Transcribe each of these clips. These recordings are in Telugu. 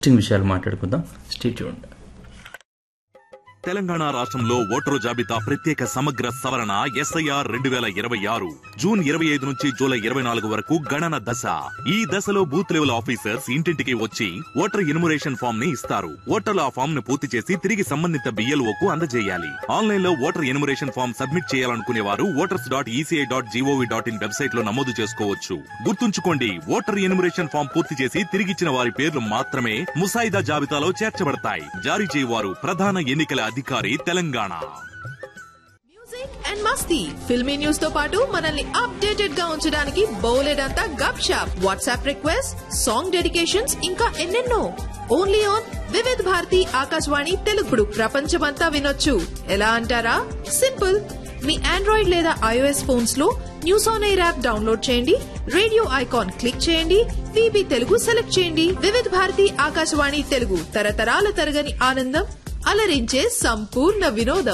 ఇంట్రెస్టింగ్ విషయాలు మాట్లాడుకుందాం స్టేట్ చూడండి తెలంగాణ రాష్ట్రంలో ఓటరు జాబితా ప్రత్యేక సమగ్ర సవరణ ఎస్ఐఆర్ రెండు వేల ఇరవై ఆరు జూన్ ఇరవై ఐదు నుంచి జూలై ఇరవై నాలుగు వరకు గణన దశ ఈ దశలో బూత్ లెవెల్ ఆఫీసర్స్ ఇంటింటికి వచ్చి ఓటర్ ఇన్మురేషన్ ఫామ్ ని ఇస్తారు ఓటర్లు ఆ ఫామ్ ను పూర్తి చేసి తిరిగి సంబంధిత బిఎల్ఓ కు అందజేయాలి ఆన్లైన్ లో ఓటర్ ఇన్మురేషన్ ఫామ్ సబ్మిట్ చేయాలనుకునే వారు voters dot E C I dot G O V dot in website లో నమోదు చేసుకోవచ్చు గుర్తుంచుకోండి ఓటర్ ఇన్మురేషన్ ఫామ్ పూర్తి చేసి తిరిగిచ్చిన వారి పేర్లు మాత్రమే ముసాయిదా జాబితాలో చేర్చబడతాయి జారీ చేయవారు ప్రధాన ఎన్నికల అధికారి తెలంగాణ మ్యూజిక్ అండ్ మస్తీ ఫిల్మీ న్యూస్ తో పాటు మనల్ని అప్డేటెడ్ గా ఉంచడానికి బౌలెడ్ అంతా గప్ షాప్ వాట్సాప్ రిక్వెస్ట్ సాంగ్ డెడికేషన్స్ ఇంకా ఎన్నెన్నో ఓన్లీ ఆన్ వివిధ్ భారతి ఆకాశవాణి తెలుగుడు ప్రపంచమంతా వినొచ్చు ఎలా అంటారా సింపుల్ మీ ఆండ్రాయిడ్ లేదా ఐఓఎస్ ఫోన్స్ లో news on air app download చేయండి రేడియో ఐకాన్ క్లిక్ చేయండి విబి తెలుగు సెలెక్ట్ చేయండి వివిధ్ భారతి ఆకాశవాణి తెలుగు తరతరాల తరగని ఆనందం అలరించే సంపూర్ణ వినోదం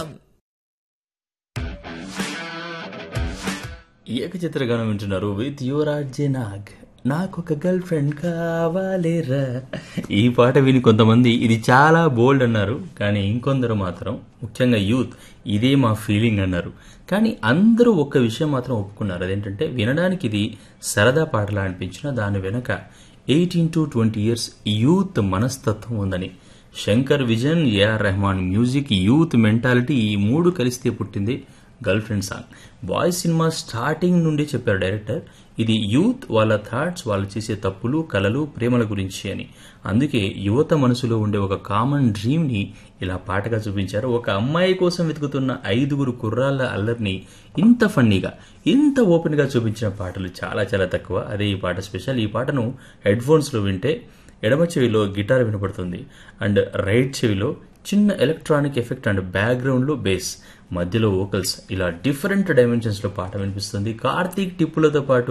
ఏకచిత్రగానం వింటున్నారు విత్ యువరాజ్ నాగ్ నాకు ఒక గర్ల్ ఫ్రెండ్ కావాలేరా ఈ పాట విని కొంతమంది ఇది చాలా బోల్డ్ అన్నారు కానీ ఇంకొందరు మాత్రం ముఖ్యంగా యూత్ ఇదే మా ఫీలింగ్ అన్నారు కానీ అందరూ ఒక్క విషయం మాత్రం ఒప్పుకున్నారు అదేంటంటే వినడానికి ఇది సరదా పాటలా అనిపించిన దాని వెనక eighteen to twenty years youth మనస్తత్వం ఉందని Shankar vision A R Rahman music youth mentality ఈ మూడు కలిస్తే పుట్టింది girlfriend song boys cinema starting నుండి చెప్పారు డైరెక్టర్ ఇది యూత్ వాళ్ళ థాట్స్ వాళ్ళు చేసే తప్పులు కలలు ప్రేమల గురించి అని అందుకే యువత మనసులో ఉండే ఒక కామన్ డ్రీమ్ని ఇలా పాటగా చూపించారు ఒక అమ్మాయి కోసం వెతుకుతున్న ఐదుగురు కుర్రాళ్ళ అల్లరిని ఇంత ఫన్నీగా ఇంత ఓపెన్గా చూపించిన పాటలు చాలా చాలా తక్కువ అదే ఈ పాట స్పెషల్ ఈ పాటను హెడ్ ఫోన్స్లో వింటే ఎడమ చెవిలో గిటార్ వినపడుతుంది అండ్ రైట్ చెవిలో చిన్న ఎలక్ట్రానిక్ ఎఫెక్ట్ అండ్ బ్యాక్గ్రౌండ్లో బేస్ మధ్యలో వోకల్స్ ఇలా డిఫరెంట్ డైమెన్షన్స్లో పాట వినిపిస్తుంది కార్తీక్ టిప్పులతో పాటు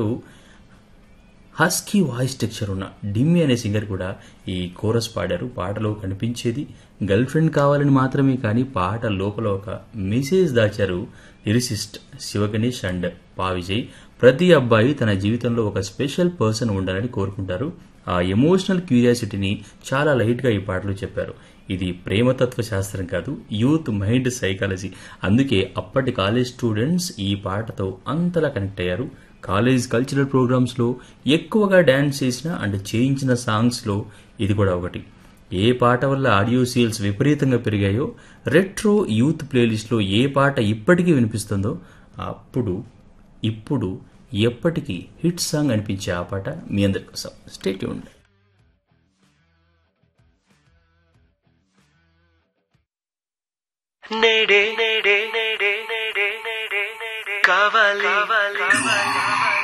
హస్కీ వాయిస్ టెక్చర్ ఉన్న డిమ్మి అనే సింగర్ కూడా ఈ కోరస్ పాడారు పాటలో కనిపించేది గర్ల్ ఫ్రెండ్ కావాలని మాత్రమే కానీ పాట లోపల ఒక మెసేజ్ దాచారు లిరిసిస్ట్ శివగణేష్ అండ్ పా విజయ్ ప్రతి అబ్బాయి తన జీవితంలో ఒక స్పెషల్ పర్సన్ ఉండాలని కోరుకుంటారు ఆ ఎమోషనల్ క్యూరియాసిటీని చాలా లైట్గా ఈ పాటలో చెప్పారు ఇది ప్రేమతత్వ శాస్త్రం కాదు యూత్ మైండ్ సైకాలజీ అందుకే అప్పటి కాలేజ్ స్టూడెంట్స్ ఈ పాటతో అంతలా కనెక్ట్ అయ్యారు కాలేజ్ కల్చరల్ ప్రోగ్రామ్స్లో ఎక్కువగా డ్యాన్స్ చేసిన అండ్ చేయించిన సాంగ్స్లో ఇది కూడా ఒకటి ఏ పాట వల్ల ఆడియో సేల్స్ విపరీతంగా పెరిగాయో రెట్రో యూత్ ప్లేలిస్ట్లో ఏ పాట ఇప్పటికీ వినిపిస్తుందో అప్పుడు ఇప్పుడు ఎప్పటికీ హిట్ సాంగ్ అనిపించే ఆ పాట మీ అందరి కోసం స్టేట్ ఉండి నేడే నేడే నేడే నేడే నేడే కావాలి